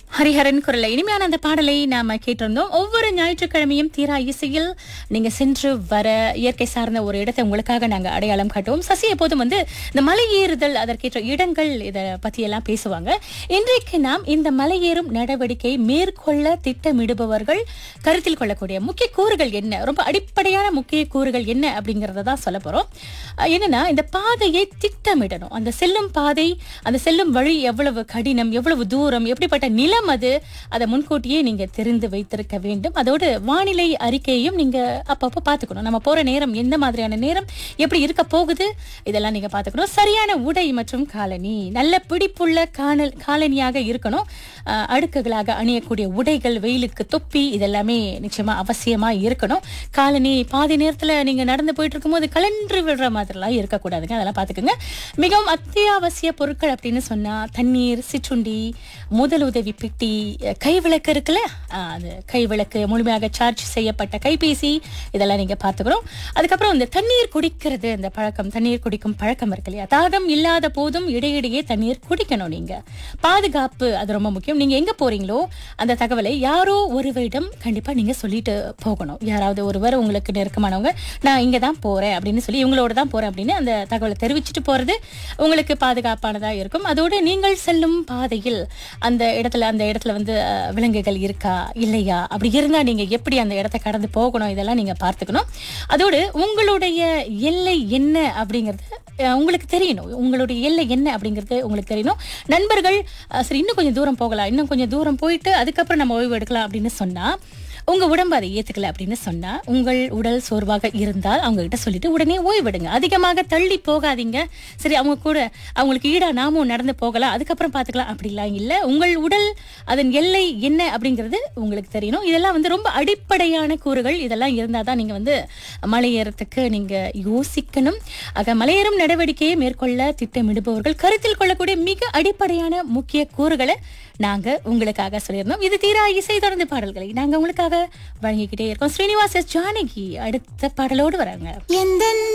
ஹரிஹரன் குரல்ல இனிமையான அந்த பாடலை நாம கேட்டிருந்தோம் ஒவ்வொரு ஞாயிற்றுக்கிழமையும் தீரா இசையில் நீங்க சென்று வர இயற்கை சார்ந்த ஒரு இடத்தை உங்களுக்காக நாங்க அடையாளம் காட்டுவோம் சசி எப்போதும் வந்து இந்த மலை ஏறுதல் அதற்கேற்ற இடங்கள் இதை பத்தி எல்லாம் பேசுவாங்க இன்றைக்கு நாம் இந்த மலையேறும் நடவடிக்கை மேற்கொள்ள திட்டமிடுபவர்கள் கருத்தில் கொள்ளக்கூடிய முக்கிய கூறுகள் என்ன ரொம்ப அடிப்படையான முக்கிய கூறுகள் என்ன அப்படிங்கறத தான் சொல்ல போறோம் அஹ் என்னன்னா இந்த பாதையை திட்டமிடணும் அந்த செல்லும் பாதை அந்த செல்லும் வழி எவ்வளவு கடினம் எவ்வளவு தூரம் எப்படிப்பட்ட நிலம் அது அதை முன்கூட்டியே நீங்க தெரிந்து வைத்திருக்க வேண்டும் அதோடு வானிலை அறிக்கையையும் நீங்க அப்பப்போ பார்த்துக்கணும் நம்ம போற நேரம் எந்த மாதிரியான நேரம் எப்படி இருக்க போகுது இதெல்லாம் நீங்க பார்த்துக்கணும் சரியான உடை மற்றும் காலனி நல்ல பிடிப்புள்ள காணல் காலனியாக இருக்கணும் அஹ் அடுக்குகளாக அணியக்கூடிய உடைகள் வெயிலுக்கு தொப்பி இதெல்லாமே நிச்சயமா அவசியமா இருக்கணும் காலனி பாதி நேரத்துல நீங்க நடந்து போயிட்டு இருக்கும்போது கலன்று விடுற மாதிரிலாம் இருக்கக்கூடாதுங்க அதெல்லாம் பார்த்துக்கோங்க மிகவும் அத்தியாவசிய பொருட்கள் அப்படின்னு சொன்னா தண்ணீர் சிற்றுண்டி முதல் உதவி பெட்டி அஹ் கைவிளக்கு இருக்குல்ல அஹ் அது கைவிளக்கு முழுமையாக சார்ஜ் செய்யப்பட்ட கைபேசி இதெல்லாம் நீங்க பார்த்துக்கணும் அதுக்கப்புறம் இந்த தண்ணீர் குடிக்கிறது இந்த பழக்கம் தண்ணீர் குடிக்கும் பழக்கம் இருக்கு இல்லையா தாகம் இல்லாத போதும் இடையிடையே தண்ணீர் குடிக்கணும் நீங்க பாதுகாப்பு அது ரொம்ப முக்கியம் நீங்க எங்க போறீங்களோ அந்த தகவலை யாரோ ஒருவரிடம் கண்டிப்பா நீங்க சொல்லிட்டு போகணும் யாராவது ஒருவர் உங்களுக்கு நெருக்கமானவங்க நான் இங்க தான் போறேன் அப்படின்னு சொல்லி இவங்களோட தான் போறேன் அப்படின்னு அந்த தகவலை தெரிவிச்சுட்டு போறது உங்களுக்கு பாதுகாப்பானதா இருக்கும் அதோடு நீங்கள் செல்லும் பாதையில் அந்த இடத்துல அந்த இடத்துல வந்து அஹ், விலங்குகள் இருக்கா இல்லையா அப்படி இருந்தா நீங்க எப்படி அந்த இடத்தை கடந்து போகணும் இதெல்லாம் நீங்க பார்த்துக்கணும் அதோடு உங்களுடைய எல்லை என்ன அப்படிங்கிறது அஹ், உங்களுக்கு தெரியணும் உங்களுடைய எல்லை என்ன அப்படிங்கிறது உங்களுக்கு தெரியணும் நண்பர்கள் அஹ், சரி இன்னும் கொஞ்சம் தூரம் போகலாம் இன்னும் கொஞ்சம் தூரம் போயிட்டு அதுக்கப்புறம் நம்ம ஓய்வு எடுக்கலாம் அப்படின்னு சொன்னா உங்க உடம்பு அதை ஏத்துக்கல அப்படின்னு சொன்னா உங்கள் உடல் சோர்வாக இருந்தால் அவங்க கிட்ட சொல்லிட்டு உடனே ஓய்வெடுங்க அதிகமாக தள்ளி போகாதீங்க சரி அவங்க கூட அவங்களுக்கு ஈடா நாமும் நடந்து போகலாம் அதுக்கப்புறம் பார்த்துக்கலாம் அப்படிலாம் இல்லை உங்கள் உடல் அதன் எல்லை என்ன அப்படிங்கிறது உங்களுக்கு தெரியணும் இதெல்லாம் வந்து ரொம்ப அடிப்படையான கூறுகள் இதெல்லாம் இருந்தால் தான் நீங்கள் வந்து மலையேறத்துக்கு நீங்கள் யோசிக்கணும் ஆக மலையேறும் நடவடிக்கையை மேற்கொள்ள திட்டமிடுபவர்கள் கருத்தில் கொள்ளக்கூடிய மிக அடிப்படையான முக்கிய கூறுகளை நாங்க உங்களுக்காக சொல்லியிருந்தோம் இது தீரா இசை தொடர்ந்து பாடல்களை நாங்க உங்களுக்காக வழங்கிக்கிட்டே இருக்கோம் ஸ்ரீனிவாச ஜானகி அடுத்த பாடலோடு வராங்க எந்தன்